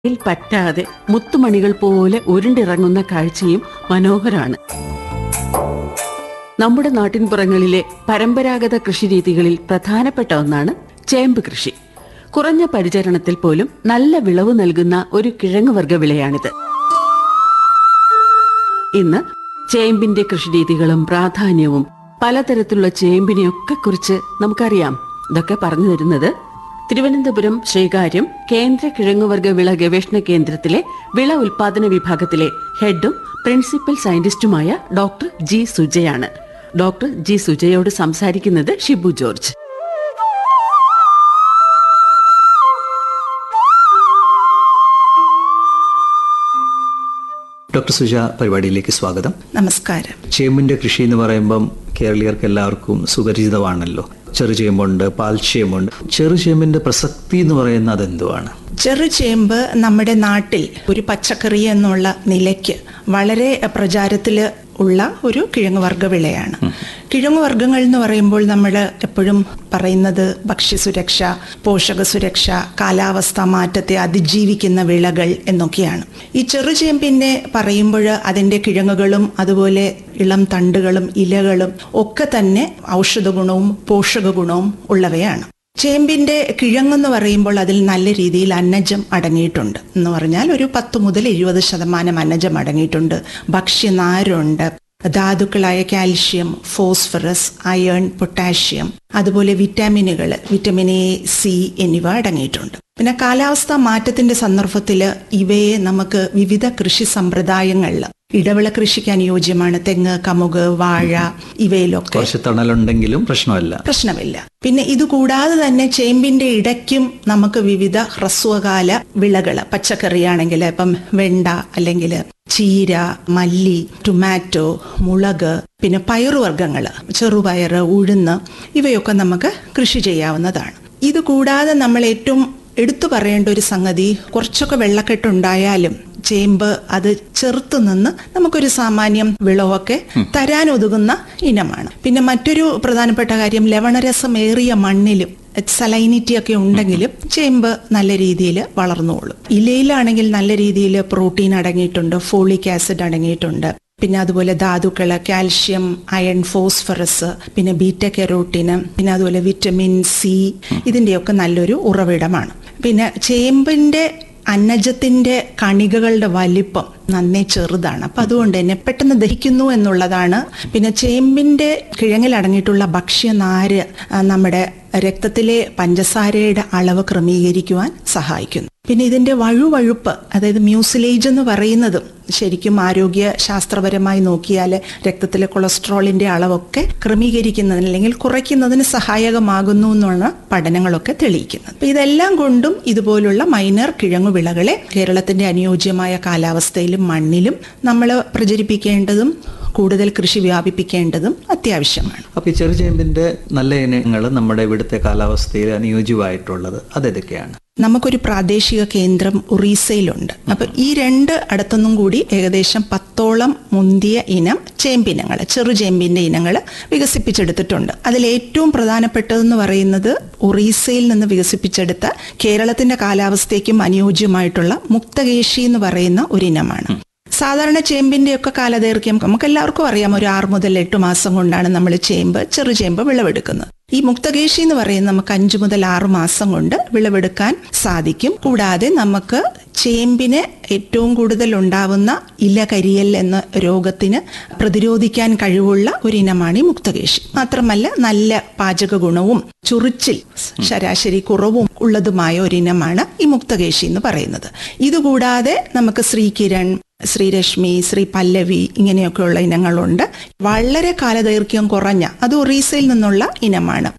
ിൽ പറ്റാതെ മുത്തുമണികൾ പോലെ ഉരുണ്ടിറങ്ങുന്ന കാഴ്ചയും മനോഹരമാണ് നമ്മുടെ നാട്ടിൻപുറങ്ങളിലെ പരമ്പരാഗത കൃഷിരീതികളിൽ പ്രധാനപ്പെട്ട ഒന്നാണ് ചേമ്പ് കൃഷി കുറഞ്ഞ പരിചരണത്തിൽ പോലും നല്ല വിളവ് നൽകുന്ന ഒരു കിഴങ്ങുവർഗ വിളയാണിത് ഇന്ന് ചേമ്പിന്റെ കൃഷിരീതികളും പ്രാധാന്യവും പലതരത്തിലുള്ള ചേമ്പിനെയൊക്കെ കുറിച്ച് നമുക്കറിയാം ഇതൊക്കെ പറഞ്ഞു തരുന്നത് തിരുവനന്തപുരം ശ്രീകാര്യം കേന്ദ്ര കിഴങ്ങുവർഗ വിള ഗവേഷണ കേന്ദ്രത്തിലെ വിള ഉൽപാദന വിഭാഗത്തിലെ ഹെഡും പ്രിൻസിപ്പൽ സയന്റിസ്റ്റുമായ ഡോക്ടർ ജി സുജയാണ് ഡോക്ടർ ജി സുജയോട് സംസാരിക്കുന്നത് ഷിബു ജോർജ് ഡോക്ടർ സുജ പരിപാടിയിലേക്ക് സ്വാഗതം നമസ്കാരം ചേമ്പിന്റെ കൃഷി എന്ന് പറയുമ്പം കേരളീയർക്ക് എല്ലാവർക്കും സുപരിചിതമാണല്ലോ ചെറുചേമ്പുണ്ട് പാൽച്ചേമ്പുണ്ട് ചെറുചേമ്പിന്റെ പ്രസക്തി എന്ന് പറയുന്നത് അതെന്തുവാണ് ചെറുചേമ്പ് നമ്മുടെ നാട്ടിൽ ഒരു പച്ചക്കറി എന്നുള്ള നിലയ്ക്ക് വളരെ പ്രചാരത്തിൽ ഉള്ള ഒരു കിഴങ്ങുവർഗ വിളയാണ് കിഴങ്ങുവർഗ്ഗങ്ങൾ എന്ന് പറയുമ്പോൾ നമ്മൾ എപ്പോഴും പറയുന്നത് ഭക്ഷ്യസുരക്ഷ പോഷക സുരക്ഷ കാലാവസ്ഥ മാറ്റത്തെ അതിജീവിക്കുന്ന വിളകൾ എന്നൊക്കെയാണ് ഈ ചെറുചേമ്പിനെ പറയുമ്പോൾ അതിൻ്റെ കിഴങ്ങുകളും അതുപോലെ ഇളം തണ്ടുകളും ഇലകളും ഒക്കെ തന്നെ ഔഷധ ഗുണവും പോഷക ഗുണവും ഉള്ളവയാണ് ചേമ്പിന്റെ കിഴങ്ങെന്ന് പറയുമ്പോൾ അതിൽ നല്ല രീതിയിൽ അന്നജം അടങ്ങിയിട്ടുണ്ട് എന്ന് പറഞ്ഞാൽ ഒരു പത്ത് മുതൽ എഴുപത് ശതമാനം അന്നജം അടങ്ങിയിട്ടുണ്ട് ഭക്ഷ്യനാരുണ്ട് ധാതുക്കളായ കാൽഷ്യം ഫോസ്ഫറസ് അയൺ പൊട്ടാഷ്യം അതുപോലെ വിറ്റാമിനുകൾ വിറ്റമിൻ എ സി എന്നിവ അടങ്ങിയിട്ടുണ്ട് പിന്നെ കാലാവസ്ഥാ മാറ്റത്തിന്റെ സന്ദർഭത്തിൽ ഇവയെ നമുക്ക് വിവിധ കൃഷി സമ്പ്രദായങ്ങളിൽ ഇടവിള കൃഷിക്ക് അനുയോജ്യമാണ് തെങ്ങ് കമുക് വാഴ ഇവയിലൊക്കെ കുറച്ച് തണലുണ്ടെങ്കിലും പ്രശ്നമല്ല പ്രശ്നമില്ല പിന്നെ ഇത് കൂടാതെ തന്നെ ചേമ്പിന്റെ ഇടയ്ക്കും നമുക്ക് വിവിധ ഹ്രസ്വകാല വിളകൾ പച്ചക്കറിയാണെങ്കിൽ ഇപ്പം വെണ്ട അല്ലെങ്കിൽ ചീര മല്ലി ടൊമാറ്റോ മുളക് പിന്നെ പയറുവർഗ്ഗങ്ങൾ ചെറുപയർ ഉഴുന്ന് ഇവയൊക്കെ നമുക്ക് കൃഷി ചെയ്യാവുന്നതാണ് ഇത് കൂടാതെ നമ്മൾ ഏറ്റവും എടുത്തു പറയേണ്ട ഒരു സംഗതി കുറച്ചൊക്കെ വെള്ളക്കെട്ടുണ്ടായാലും ചേമ്പ് അത് ചെറുത്തു നിന്ന് നമുക്കൊരു സാമാന്യം വിളവൊക്കെ തരാൻ ഒതുങ്ങുന്ന ഇനമാണ് പിന്നെ മറ്റൊരു പ്രധാനപ്പെട്ട കാര്യം ലവണരസമേറിയ മണ്ണിലും സലൈനിറ്റി ഒക്കെ ഉണ്ടെങ്കിലും ചേമ്പ് നല്ല രീതിയിൽ വളർന്നോളും ഇലയിലാണെങ്കിൽ നല്ല രീതിയിൽ പ്രോട്ടീൻ അടങ്ങിയിട്ടുണ്ട് ഫോളിക് ആസിഡ് അടങ്ങിയിട്ടുണ്ട് പിന്നെ അതുപോലെ ധാതുക്കള് കാൽഷ്യം അയൺ ഫോസ്ഫറസ് പിന്നെ ബീറ്റ കെറോട്ടിന് പിന്നെ അതുപോലെ വിറ്റമിൻ സി ഇതിന്റെയൊക്കെ നല്ലൊരു ഉറവിടമാണ് പിന്നെ ചേമ്പിന്റെ അന്നജത്തിന്റെ കണികകളുടെ വലിപ്പം നന്നേ ചെറുതാണ് അപ്പൊ അതുകൊണ്ട് തന്നെ പെട്ടെന്ന് ദഹിക്കുന്നു എന്നുള്ളതാണ് പിന്നെ ചേമ്പിന്റെ കിഴങ്ങിൽ അടങ്ങിയിട്ടുള്ള ഭക്ഷ്യനാര് ആ, നമ്മുടെ രക്തത്തിലെ പഞ്ചസാരയുടെ അളവ് ക്രമീകരിക്കുവാൻ സഹായിക്കുന്നു പിന്നെ ഇതിന്റെ വഴുവഴുപ്പ് അതായത് മ്യൂസിലേജ് എന്ന് പറയുന്നതും ശരിക്കും ആരോഗ്യ ശാസ്ത്രപരമായി നോക്കിയാൽ രക്തത്തിലെ കൊളസ്ട്രോളിന്റെ അളവൊക്കെ ക്രമീകരിക്കുന്നതിന് അല്ലെങ്കിൽ കുറയ്ക്കുന്നതിന് സഹായകമാകുന്നു എന്നുള്ള പഠനങ്ങളൊക്കെ തെളിയിക്കുന്നത് അപ്പൊ ഇതെല്ലാം കൊണ്ടും ഇതുപോലുള്ള മൈനർ കിഴങ്ങുവിളകളെ കേരളത്തിന്റെ അനുയോജ്യമായ കാലാവസ്ഥയിലും മണ്ണിലും നമ്മൾ പ്രചരിപ്പിക്കേണ്ടതും കൂടുതൽ കൃഷി വ്യാപിപ്പിക്കേണ്ടതും അത്യാവശ്യമാണ് അപ്പൊ ഈ ചെറുചേമ്പിന്റെ നല്ല ഇനങ്ങൾ നമ്മുടെ ഇവിടുത്തെ കാലാവസ്ഥയിൽ അനുയോജ്യമായിട്ടുള്ളത് അതെതൊക്കെയാണ് നമുക്കൊരു പ്രാദേശിക കേന്ദ്രം ഒറീസയിലുണ്ട് അപ്പൊ ഈ രണ്ട് അടുത്തൊന്നും കൂടി ഏകദേശം പത്തോളം മുന്തിയ ഇനം ചേമ്പിനങ്ങൾ ചെറുചേമ്പിന്റെ ഇനങ്ങൾ വികസിപ്പിച്ചെടുത്തിട്ടുണ്ട് അതിൽ ഏറ്റവും പ്രധാനപ്പെട്ടതെന്ന് പറയുന്നത് ഒറീസയിൽ നിന്ന് വികസിപ്പിച്ചെടുത്ത കേരളത്തിന്റെ കാലാവസ്ഥയ്ക്കും അനുയോജ്യമായിട്ടുള്ള മുക്തകേശി എന്ന് പറയുന്ന ഒരു ഇനമാണ് സാധാരണ ചേമ്പിന്റെ ഒക്കെ കാലദൈർഘ്യം നമുക്ക് എല്ലാവർക്കും അറിയാം ഒരു ആറ് മുതൽ എട്ട് മാസം കൊണ്ടാണ് നമ്മൾ ചേമ്പ് ചെറുചേമ്പ് വിളവെടുക്കുന്നത് ഈ മുക്തകേശി എന്ന് പറയുന്നത് നമുക്ക് അഞ്ചു മുതൽ ആറ് മാസം കൊണ്ട് വിളവെടുക്കാൻ സാധിക്കും കൂടാതെ നമുക്ക് ചേമ്പിന് ഏറ്റവും കൂടുതൽ ഉണ്ടാവുന്ന ഇലകരിയൽ എന്ന രോഗത്തിന് പ്രതിരോധിക്കാൻ കഴിവുള്ള ഒരു ഇനമാണ് ഈ മുക്തകേശി മാത്രമല്ല നല്ല പാചക ഗുണവും ചുറിച്ചിൽ ശരാശരി കുറവും ഉള്ളതുമായ ഒരു ഇനമാണ് ഈ മുക്തകേശി എന്ന് പറയുന്നത് ഇതുകൂടാതെ നമുക്ക് ശ്രീകിരൺ ശ്രീരശ്മി ശ്രീ പല്ലവി ഇങ്ങനെയൊക്കെയുള്ള ഇനങ്ങളുണ്ട് വളരെ കാലദൈർഘ്യം കുറഞ്ഞ അത് ഒറീസയിൽ നിന്നുള്ള ഇനമാണ്